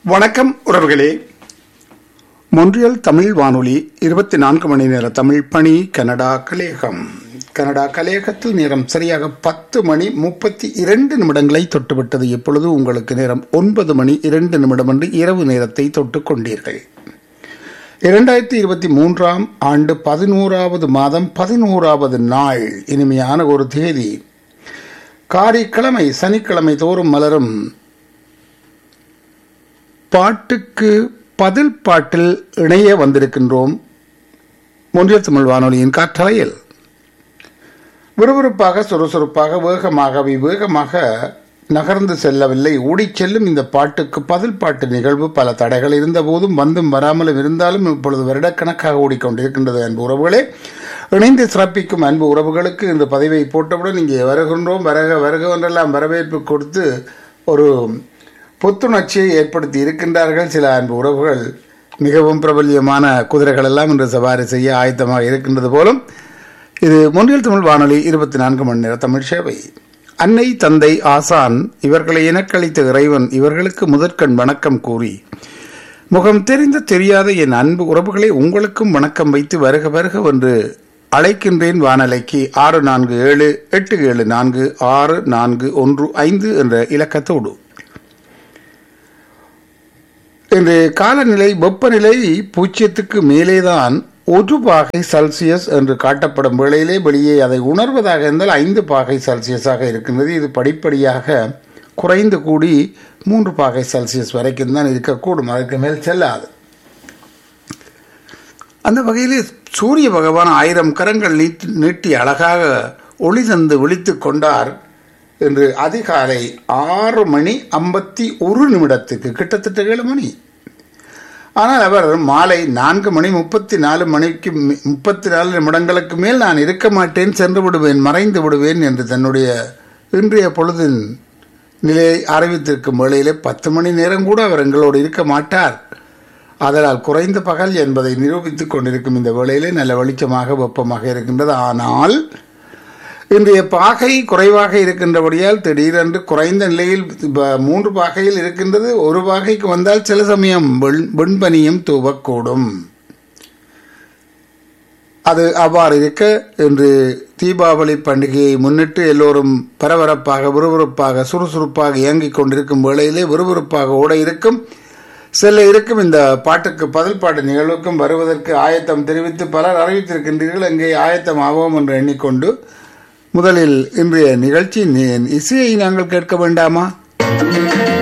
வணக்கம் உறவுகளே மொன்றியல் தமிழ் வானொலி இருபத்தி நான்கு மணி நேர தமிழ் பணி கனடா கலேகம் கனடா கலேகத்தில் நேரம் சரியாக பத்து மணி முப்பத்தி இரண்டு நிமிடங்களை தொட்டுவிட்டது இப்பொழுது உங்களுக்கு நேரம் ஒன்பது மணி இரண்டு நிமிடம் என்று இரவு நேரத்தை தொட்டுக் கொண்டீர்கள் இரண்டாயிரத்தி இருபத்தி மூன்றாம் ஆண்டு பதினோராவது மாதம் பதினோராவது நாள் இனிமையான ஒரு தேதி காரிக்கிழமை சனிக்கிழமை தோறும் மலரும் பாட்டுக்கு பதில் பாட்டில் இணைய வந்திருக்கின்றோம் ஒன்றிய தமிழ் வானொலியின் காற்றலையில் விறுவிறுப்பாக சுறுசுறுப்பாக வேகமாக விவேகமாக நகர்ந்து செல்லவில்லை ஓடிச் செல்லும் இந்த பாட்டுக்கு பதில் பாட்டு நிகழ்வு பல தடைகள் இருந்த போதும் வந்தும் வராமலும் இருந்தாலும் இப்பொழுது வருடக்கணக்காக ஓடிக்கொண்டிருக்கின்றது அன்பு உறவுகளே இணைந்து சிறப்பிக்கும் அன்பு உறவுகளுக்கு இந்த பதிவை போட்டவுடன் இங்கே வருகின்றோம் வருக வருக என்றெல்லாம் வரவேற்பு கொடுத்து ஒரு புத்துணர்ச்சியை ஏற்படுத்தி இருக்கின்றார்கள் சில அன்பு உறவுகள் மிகவும் பிரபல்யமான குதிரைகள் எல்லாம் இன்று சவாரி செய்ய ஆயத்தமாக இருக்கின்றது போலும் இது மொன்றியல் தமிழ் வானொலி இருபத்தி நான்கு மணி நேர தமிழ் சேவை அன்னை தந்தை ஆசான் இவர்களை இனக்களித்த இறைவன் இவர்களுக்கு முதற்கண் வணக்கம் கூறி முகம் தெரிந்த தெரியாத என் அன்பு உறவுகளை உங்களுக்கும் வணக்கம் வைத்து வருக வருக என்று அழைக்கின்றேன் வானலைக்கு ஆறு நான்கு ஏழு எட்டு ஏழு நான்கு ஆறு நான்கு ஒன்று ஐந்து என்ற இலக்கத்தோடு இன்று காலநிலை வெப்பநிலை பூஜ்ஜியத்துக்கு மேலேதான் ஒரு பாகை செல்சியஸ் என்று காட்டப்படும் வேளையிலே வெளியே அதை உணர்வதாக இருந்தால் ஐந்து பாகை செல்சியஸாக இருக்கின்றது இது படிப்படியாக குறைந்து கூடி மூன்று பாகை செல்சியஸ் வரைக்கும் தான் இருக்கக்கூடும் அதற்கு மேல் செல்லாது அந்த வகையிலே சூரிய பகவான் ஆயிரம் கரங்கள் நீட்டி நீட்டி அழகாக ஒளி தந்து விழித்து கொண்டார் என்று அதிகாலை ஆறு மணி ஐம்பத்தி ஒரு நிமிடத்துக்கு கிட்டத்தட்ட ஏழு மணி ஆனால் அவர் மாலை நான்கு மணி முப்பத்தி நாலு மணிக்கு முப்பத்தி நாலு நிமிடங்களுக்கு மேல் நான் இருக்க மாட்டேன் சென்று விடுவேன் மறைந்து விடுவேன் என்று தன்னுடைய இன்றைய பொழுதின் நிலையை அறிவித்திருக்கும் வேளையிலே பத்து மணி நேரம் கூட அவர் எங்களோடு இருக்க மாட்டார் அதனால் குறைந்த பகல் என்பதை நிரூபித்துக் கொண்டிருக்கும் இந்த வேளையிலே நல்ல வெளிச்சமாக வெப்பமாக இருக்கின்றது ஆனால் இன்றைய பாகை குறைவாக இருக்கின்றபடியால் திடீரென்று குறைந்த நிலையில் மூன்று பாகையில் இருக்கின்றது ஒரு பாகைக்கு வந்தால் சில சமயம் வெண்பனியும் தூவக்கூடும் அது அவ்வாறு இருக்க இன்று தீபாவளி பண்டிகையை முன்னிட்டு எல்லோரும் பரபரப்பாக விறுவிறுப்பாக சுறுசுறுப்பாக இயங்கிக் கொண்டிருக்கும் வேளையிலே விறுவிறுப்பாக ஓட இருக்கும் செல்ல இருக்கும் இந்த பாட்டுக்கு பதில் பாட்டு நிகழ்வுக்கும் வருவதற்கு ஆயத்தம் தெரிவித்து பலர் அறிவித்திருக்கின்றீர்கள் அங்கே ஆயத்தம் ஆவோம் என்று எண்ணிக்கொண்டு முதலில் இன்றைய நிகழ்ச்சி இசையை நாங்கள் கேட்க வேண்டாமா